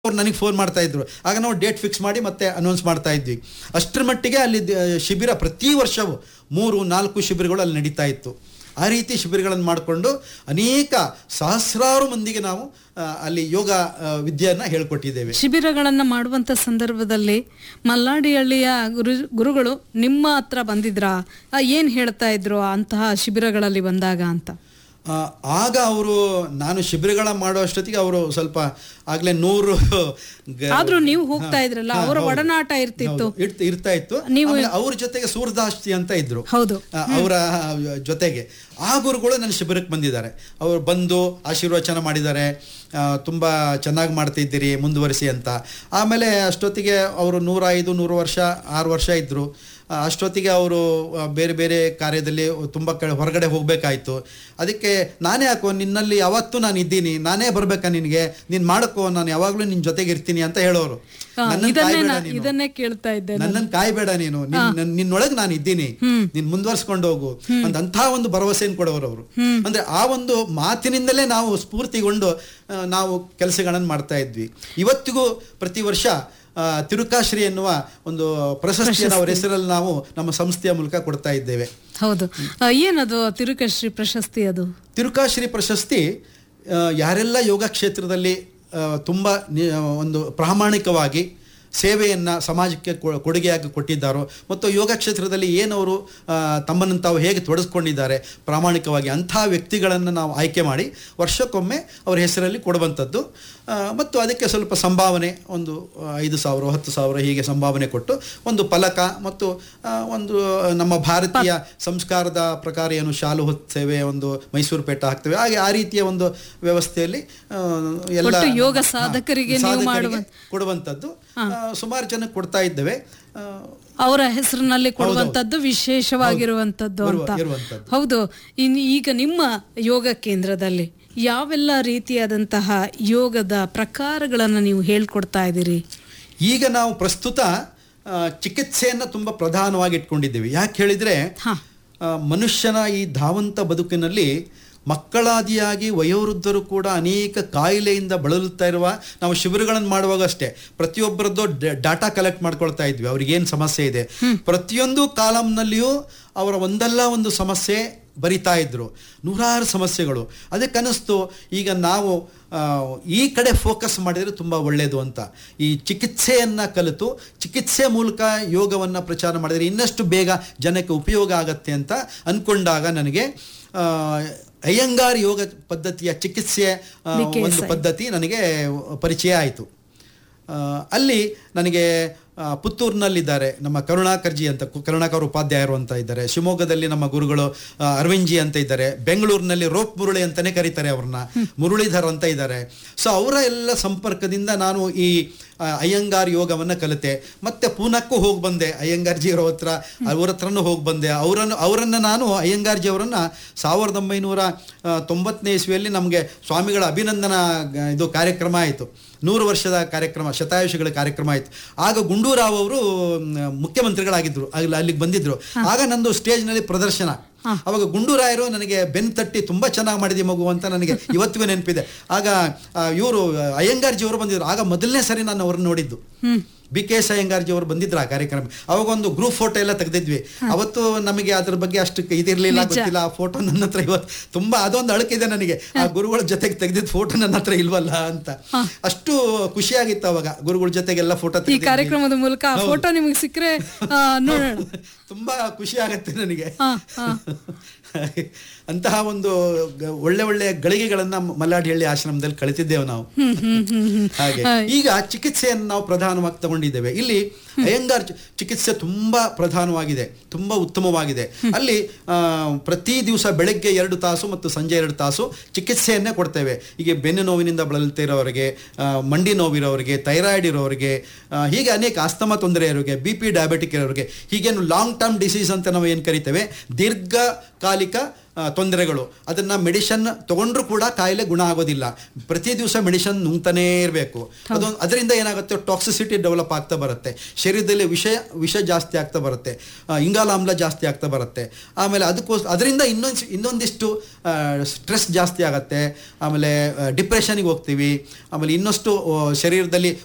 ಅವ್ರು ನನಗೆ ಫೋನ್ ಮಾಡ್ತಾ ಇದ್ರು ಆಗ ನಾವು ಡೇಟ್ ಫಿಕ್ಸ್ ಮಾಡಿ ಮತ್ತೆ ಅನೌನ್ಸ್ ಮಾಡ್ತಾ ಇದ್ವಿ ಅಷ್ಟರ ಮಟ್ಟಿಗೆ ಅಲ್ಲಿ ದ- ಶಿಬಿರ ಪ್ರತಿ ವರ್ಷವೂ ಮೂರು ನಾಲ್ಕು ಶಿಬಿರಗಳು ಅಲ್ಲಿ ನಡೀತಾ ಇತ್ತು ಆ ರೀತಿ ಶಿಬಿರಗಳನ್ನು ಮಾಡಿಕೊಂಡು ಅನೇಕ ಸಹಸ್ರಾರು ಮಂದಿಗೆ ನಾವು ಆ, ಅಲ್ಲಿ ಯೋಗ ಆ, ವಿದ್ಯೆಯನ್ನ ಹೇಳ್ಕೊಟ್ಟಿದ್ದೇವೆ ಶಿಬಿರಗಳನ್ನ ಮಾಡುವಂತ ಸಂದರ್ಭದಲ್ಲಿ ಮಲ್ಲಾಡಿಹಳ್ಳಿಯ ಗುರು ಗುರುಗಳು ನಿಮ್ಮ ಹತ್ರ ಬಂದಿದ್ರಾ ಆ, ಏನ್ ಹೇಳ್ತಾ ಇದ್ರು ಅಂತಹ ಶಿಬಿರಗಳಲ್ಲಿ ಬಂದಾಗ ಅಂತ ಆ, ಆಗ ಅವರು ನಾನು ಶಿಬಿರಗಳ ಮಾಡೋ ಅಷ್ಟೊತ್ತಿಗೆ ಅವರು ಸ್ವಲ್ಪ ಆಗ್ಲೇ ನೂರು ಗ- ಆದ್ರೂ ನೀವು ಹೋಗ್ತಾ ಇದ್ರಲ್ಲ ಹಾ, ಅವರ ಹೌದು. ಒಡನಾಟ ಇರ್ತಿತ್ತು ಹೌದು, ಇರ್ತ- ಇರ್ತಾ ಇತ್ತು ನೀವು- ಆಮೇಲೆ ಅವ್ರ ಜೊತೆಗೆ ಸೂರ್ದಾಸ್ತಿ ಅಂತ ಇದ್ರು ಹೌದು ಆ, ಅವರ ಜೊತೆಗೆ ಆ ಗುರುಗಳು ನನ್ನ ಶಿಬಿರಕ್ಕೆ ಬಂದಿದ್ದಾರೆ ಅವರು ಬಂದು ಆಶೀರ್ವಚನ ಮಾಡಿದ್ದಾರೆ ಆ, ತುಂಬ ಚೆನ್ನಾಗಿ ಮಾಡ್ತಿದ್ದೀರಿ ಮುಂದುವರಿಸಿ ಅಂತ ಆಮೇಲೆ ಅಷ್ಟೊತ್ತಿಗೆ ಅವರು ನೂರ ಐದು ನೂರು ವರ್ಷ ಆರು ವರ್ಷ ಇದ್ದರು ಅಷ್ಟೊತ್ತಿಗೆ ಅವರು ಆ, ಬೇರೆ ಬೇರೆ ಕಾರ್ಯದಲ್ಲಿ ತುಂಬ ಕಡೆ ಹೊರಗಡೆ ಹೋಗಬೇಕಾಯ್ತು ಅದಕ್ಕೆ ನಾನೇ ಯಾಕೋ ನಿನ್ನಲ್ಲಿ ಯಾವತ್ತೂ ನಾನು ಇದ್ದೀನಿ ನಾನೇ ಬರ್ಬೇಕಾ ನಿನಗೆ ನೀನು ಮಾಡಕ್ಕೋ ನಾನು ಯಾವಾಗಲೂ ನಿನ್ನ ಜೊತೆಗೆ ಇರ್ತೀನಿ ಅಂತ ಹೇಳೋರು ಆ, ನನ್ನನ್ನು ಇದನ್ನೇ ಕಾಯ್ಬೇಡ ನಾ- ನೀನು. ಇದನ್ನೇ ಕೇಳ್ತಾ ಇದ್ದೆ ನಾನು. ನನ್ನನ್ನು ಕಾಯ್ಬೇಡ ನೀನು ನಿನ್- ನನ್- ನಿನ್ನೊಳಗೆ ನಾನು ಇದ್ದೀನಿ ನೀನ್ ಮುಂದುವರ್ಸ್ಕೊಂಡು ಹೋಗು ಅಂತ ಅಂಥ ಒಂದು ಭರವಸೆಯನ್ನು ಕೊಡೋರು ಅವರು ಅಂದ್ರೆ ಆ ಒಂದು ಮಾತಿನಿಂದಲೇ ನಾವು ಸ್ಫೂರ್ತಿಗೊಂಡು ಆ, ನಾವು ಕೆಲಸಗಳನ್ನು ಮಾಡ್ತಾ ಇದ್ವಿ ಇವತ್ತಿಗೂ ಪ್ರತಿ ವರ್ಷ ಆ, ತಿರುಕಾಶ್ರೀ ಎನ್ನುವ ಒಂದು ಪ್ರಶಸ್ತಿಯನ್ನು ಅವರ ಹೆಸರಲ್ಲಿ ನಾವು ನಮ್ಮ ಸಂಸ್ಥೆಯ ಮೂಲಕ ಕೊಡ್ತಾ ಇದ್ದೇವೆ ಹೌದು ಆ, ಏನದು ತಿರುಕಶ್ರೀ ಪ್ರಶಸ್ತಿ ಅದು ತಿರುಕಾಶ್ರೀ ಪ್ರಶಸ್ತಿ ಆ, ಯಾರೆಲ್ಲ ಯೋಗ ಕ್ಷೇತ್ರದಲ್ಲಿ ಆ, ತುಂಬ ನಿ- ಒಂದು ಪ್ರಾಮಾಣಿಕವಾಗಿ ಸೇವೆಯನ್ನು ಸಮಾಜಕ್ಕೆ ಕೊ- ಕೊಡುಗೆಯಾಗಿ ಕೊಟ್ಟಿದ್ದಾರೋ ಮತ್ತು ಯೋಗ ಕ್ಷೇತ್ರದಲ್ಲಿ ಏನವರು ಆ, ತಮ್ಮನ್ನು ತಾವು ಹೇಗೆ ತೊಡಗಿಸ್ಕೊಂಡಿದ್ದಾರೆ ಪ್ರಾಮಾಣಿಕವಾಗಿ ಅಂಥ ವ್ಯಕ್ತಿಗಳನ್ನು ನಾವು ಆಯ್ಕೆ ಮಾಡಿ ವರ್ಷಕ್ಕೊಮ್ಮೆ ಅವರ ಹೆಸರಲ್ಲಿ ಕೊಡುವಂಥದ್ದು ಆ, ಮತ್ತು ಅದಕ್ಕೆ ಸ್ವಲ್ಪ ಸಂಭಾವನೆ ಒಂದು ಆ, ಐದು ಸಾವಿರ ಹತ್ತು ಸಾವಿರ ಹೀಗೆ ಸಂಭಾವನೆ ಕೊಟ್ಟು ಒಂದು ಫಲಕ ಮತ್ತು ಆ, ಒಂದು ನಮ್ಮ ಭಾರತೀಯ ಸಂಸ್ಕಾರದ ಪ್ರಕಾರ ಏನು ಶಾಲು ಹೊತ್ತೇವೆ ಒಂದು ಮೈಸೂರು ಪೇಟ ಹಾಕ್ತೇವೆ ಹಾಗೆ ಆ ರೀತಿಯ ಒಂದು ವ್ಯವಸ್ಥೆಯಲ್ಲಿ ಆ, ಎಲ್ಲ ಒಟ್ಟು ಯೋಗ ಹಾ, ಸಾಧಕರಿಗೆ ನೀವು ಸಾಧಕರಿಗೆ ಮಾಡುವ- ಕೊಡುವಂಥದ್ದು ಆ, ಸುಮಾರು ಜನಕ್ಕೆ ಕೊಡ್ತಾ ಇದ್ದೇವೆ ಆ, ಅವರ ಹೆಸರಿನಲ್ಲಿ ಕೊಡುವಂತದ್ದು ವಿಶೇಷವಾಗಿರುವಂತದ್ದು ಇರುವ- ಅಂತ ಇರುವಂಥದ್ದು. ಹೌದು ಇನ್ ಈಗ ನಿಮ್ಮ ಯೋಗ ಕೇಂದ್ರದಲ್ಲಿ ಯಾವೆಲ್ಲ ರೀತಿಯಾದಂತಹ ಯೋಗದ ಪ್ರಕಾರಗಳನ್ನ ನೀವು ಹೇಳ್ಕೊಡ್ತಾ ಇದ್ದೀರಿ ಈಗ ನಾವು ಪ್ರಸ್ತುತ ಆ, ಚಿಕಿತ್ಸೆಯನ್ನು ತುಂಬ ಪ್ರಧಾನವಾಗಿ ಇಟ್ಕೊಂಡಿದ್ದೇವೆ ಯಾಕೆ ಹೇಳಿದರೆ ಹಾ ಆ, ಮನುಷ್ಯನ ಈ ಧಾವಂತ ಬದುಕಿನಲ್ಲಿ ಮಕ್ಕಳಾದಿಯಾಗಿ ವಯೋವೃದ್ಧರು ಕೂಡ ಅನೇಕ ಕಾಯಿಲೆಯಿಂದ ಬಳಲುತ್ತಾ ಇರುವ ನಾವು ಶಿಬಿರಗಳನ್ನು ಮಾಡುವಾಗ ಅಷ್ಟೇ ಪ್ರತಿಯೊಬ್ಬರದ್ದು ಡಾಟಾ ಕಲೆಕ್ಟ್ ಮಾಡ್ಕೊಳ್ತಾ ಇದ್ವಿ ಅವ್ರಿಗೇನು ಸಮಸ್ಯೆ ಇದೆ ಪ್ರತಿಯೊಂದು ಕಾಲಮ್ನಲ್ಲಿಯೂ ಅವರ ಒಂದಲ್ಲ ಒಂದು ಸಮಸ್ಯೆ ಬರಿತಾ ಇದ್ರು ನೂರಾರು ಸಮಸ್ಯೆಗಳು ಅದಕ್ಕೆ ಅನ್ನಿಸ್ತು ಈಗ ನಾವು ಆ, ಈ ಕಡೆ ಫೋಕಸ್ ಮಾಡಿದರೆ ತುಂಬ ಒಳ್ಳೆಯದು ಅಂತ ಈ ಚಿಕಿತ್ಸೆಯನ್ನು ಕಲಿತು ಚಿಕಿತ್ಸೆ ಮೂಲಕ ಯೋಗವನ್ನು ಪ್ರಚಾರ ಮಾಡಿದರೆ ಇನ್ನಷ್ಟು ಬೇಗ ಜನಕ್ಕೆ ಉಪಯೋಗ ಆಗತ್ತೆ ಅಂತ ಅಂದ್ಕೊಂಡಾಗ ನನಗೆ ಆ, ಅಯ್ಯಂಗಾರ್ ಯೋಗ ಪದ್ಧತಿಯ ಚಿಕಿತ್ಸೆ ಆ, ಒಂದು ಪದ್ಧತಿ ನನಗೆ ಪರಿಚಯ ಆಯಿತು ಆ, ಅಲ್ಲಿ ನನಗೆ ಆ, ಪುತ್ತೂರಿನಲ್ಲಿದ್ದಾರೆ ನಮ್ಮ ಕರುಣಾಕರ್ಜಿ ಅಂತ ಕು- ಕರುಣಾಕರ್ ಉಪಾಧ್ಯಾಯರು ಅಂತ ಇದ್ದಾರೆ ಶಿವಮೊಗ್ಗದಲ್ಲಿ ನಮ್ಮ ಗುರುಗಳು ಆ, ಅರವಿಂದ್ಜಿ ಅಂತ ಇದ್ದಾರೆ ಬೆಂಗಳೂರಿನಲ್ಲಿ ರೋಪ್ ಮುರುಳಿ ಅಂತಾನೆ ಕರೀತಾರೆ ಅವ್ರನ್ನ ಮುರಳೀಧರ್ ಅಂತ ಇದ್ದಾರೆ ಸೊ ಅವರ ಎಲ್ಲ ಸಂಪರ್ಕದಿಂದ ನಾನು ಈ ಆ, ಅಯ್ಯಂಗಾರ್ ಯೋಗವನ್ನು ಕಲಿತೆ ಮತ್ತೆ ಪೂನಕ್ಕೂ ಹೋಗಿ ಬಂದೆ ಅಯ್ಯಂಗಾರ್ಜಿ ಅವರ ಹತ್ರ ಅವ್ರ ಹತ್ರನೂ ಹೋಗಿ ಬಂದೆ ಅವರನ್ನು ಅವರನ್ನು ನಾನು ಅಯ್ಯಂಗಾರ್ಜಿ ಅವರನ್ನ ಸಾವಿರದ ಒಂಬೈನೂರ ಆ, ತೊಂಬತ್ತನೇ ಇಸ್ವಿಯಲ್ಲಿ ನಮಗೆ ಸ್ವಾಮಿಗಳ ಅಭಿನಂದನಾ ಗ- ಇದು ಕಾರ್ಯಕ್ರಮ ಆಯಿತು ನೂರು ವರ್ಷದ ಕಾರ್ಯಕ್ರಮ ಶತಾಯುಷಿಗಳ ಕಾರ್ಯಕ್ರಮ ಆಯಿತು ಆಗ ಗುಂಡೂರಾವ್ ಅವರು ಮ್, ಮುಖ್ಯಮಂತ್ರಿಗಳಾಗಿದ್ದರು ಅಲ್ಲಿ ಅಲ್ಲಿಗೆ ಬಂದಿದ್ರು ಆಗ ನಂದು ಸ್ಟೇಜ್ನಲ್ಲಿ ಪ್ರದರ್ಶನ ಅವಾಗ ಗುಂಡೂರಾಯರು ನನಗೆ ಬೆನ್ನು ತಟ್ಟಿ ತುಂಬ ಚೆನ್ನಾಗಿ ಮಾಡಿದೆ ಮಗು ಅಂತ ನನಗೆ ಇವತ್ತಿಗೂ ನೆನಪಿದೆ ಆಗ ಇವರು ಅಯ್ಯಂಗಾರ್ಜಿ ಅವರು ಬಂದಿದ್ರು ಆಗ ಮೊದಲನೇ ಸರಿ ನಾನು ಅವ್ರನ್ನ ನೋಡಿದ್ದು ಬಿ ಕೆ ಎಸ್ ಅಯ್ಯಂಗಾರ್ಜಿ ಅವರು ಬಂದಿದ್ರು ಆ ಕಾರ್ಯಕ್ರಮ ಅವಾಗ ಒಂದು ಗ್ರೂಪ್ ಫೋಟೋ ಎಲ್ಲ ತೆಗೆದಿದ್ವಿ ಅವತ್ತು ನಮಗೆ ಅದ್ರ ಬಗ್ಗೆ ಅಷ್ಟು ಇದಿರಲಿಲ್ಲ ಗೊತ್ತಿಲ್ಲ ಆ ಫೋಟೋ ನನ್ನ ಹತ್ರ ಇವತ್ತು ತುಂಬಾ ಅದೊಂದು ಅಳಕಿದೆ ನನಗೆ ಆ ಗುರುಗಳ ಜೊತೆಗೆ ತೆಗೆದಿದ್ದ ಫೋಟೋ ನನ್ನ ಹತ್ರ ಇಲ್ವಲ್ಲ ಅಂತ ಅಷ್ಟು ಖುಷಿಯಾಗಿತ್ತು ಅವಾಗ ಗುರುಗಳ ಜೊತೆಗೆಲ್ಲ ಫೋಟೋ ಈ ಕಾರ್ಯಕ್ರಮದ ಮೂಲಕ ಆ ಫೋಟೋ ನಿಮಗೆ ಸಿಕ್ಕರೆ ಆ, ನೋಡೋಣ ತುಂಬಾ ಖುಷಿ ಆಗತ್ತೆ ನನಗೆ ಹಾ, ಹಾ. ಅಂತಹ ಒಂದು ಗ- ಒಳ್ಳೆ ಒಳ್ಳೆ ಗಳಿಗೆಗಳನ್ನ ಮಲ್ಲಾಡಿಹಳ್ಳಿ ಆಶ್ರಮದಲ್ಲಿ ಕಳಿತಿದ್ದೇವೆ ನಾವು ಹ್ಮ್ ಹ್ಮ್ ಹ್ಮ್ ಹ್ಮ್ ಹಾಗೆ ಈಗ ಚಿಕಿತ್ಸೆಯನ್ನು ನಾವು ಪ್ರಧಾನವಾಗಿ ತಗೊಂಡಿದ್ದೇವೆ ಇಲ್ಲಿ ಅಯ್ಯಂಗಾರ್ ಚಿ- ಚಿಕಿತ್ಸೆ ತುಂಬಾ ಪ್ರಧಾನವಾಗಿದೆ ತುಂಬಾ ಉತ್ತಮವಾಗಿದೆ ಅಲ್ಲಿ ಆ, ಪ್ರತಿ ದಿವಸ ಬೆಳಗ್ಗೆ ಎರಡು ತಾಸು ಮತ್ತು ಸಂಜೆ ಎರಡು ತಾಸು ಚಿಕಿತ್ಸೆಯನ್ನೇ ಕೊಡ್ತೇವೆ ಈಗ ಬೆನ್ನು ನೋವಿನಿಂದ ಬಳಲ್ತಿರೋರಿಗೆ ಆ, ಮಂಡಿ ನೋವಿರೋರಿಗೆ ಥೈರಾಯ್ಡ್ ಇರೋರಿಗೆ ಆ, ಹೀಗೆ ಅನೇಕ ಆಸ್ತಮಾ ತೊಂದರೆ ಇರೋರಿಗೆ ಬಿ ಪಿ ಡಯಾಬಿಟಿಕ್ ಇರೋರಿಗೆ ಹೀಗೇನು ಲಾಂಗ್ ಟರ್ಮ್ ಡಿಸೀಸ್ ಅಂತ ನಾವು ಏನು ಕರಿತೇವೆ ದೀರ್ಘಕಾಲಿಕ ಆ, ತೊಂದರೆಗಳು ಅದನ್ನ ಮೆಡಿಷನ್ ತಗೊಂಡ್ರು ಕೂಡ ಕಾಯಿಲೆ ಗುಣ ಆಗೋದಿಲ್ಲ ಪ್ರತಿ ದಿವಸ ಮೆಡಿಷನ್ ನುಂಗ್ತಾನೇ ಇರಬೇಕು ಅದೊಂದು ಅದರಿಂದ ಏನಾಗುತ್ತೆ ಟಾಕ್ಸಿಸಿಟಿ ಡೆವಲಪ್ ಆಗ್ತಾ ಬರುತ್ತೆ ಶರೀರದಲ್ಲಿ ವಿಷ ವಿಷ ಜಾಸ್ತಿ ಆಗ್ತಾ ಬರುತ್ತೆ ಆ, ಇಂಗಾಲಾಮ್ಲ ಜಾಸ್ತಿ ಆಗ್ತಾ ಬರುತ್ತೆ ಆಮೇಲೆ ಅದಕ್ಕೋಸ್ ಅದರಿಂದ ಇನ್ನೊಂದು ಇನ್ನೊಂದಿಷ್ಟು ಸ್ಟ್ರೆಸ್ ಜಾಸ್ತಿ ಆಗುತ್ತೆ ಆಮೇಲೆ ಡಿಪ್ರೆಷನ್ಗೆ ಹೋಗ್ತೀವಿ ಆಮೇಲೆ ಇನ್ನಷ್ಟು ಆ, ಶರೀರದಲ್ಲಿ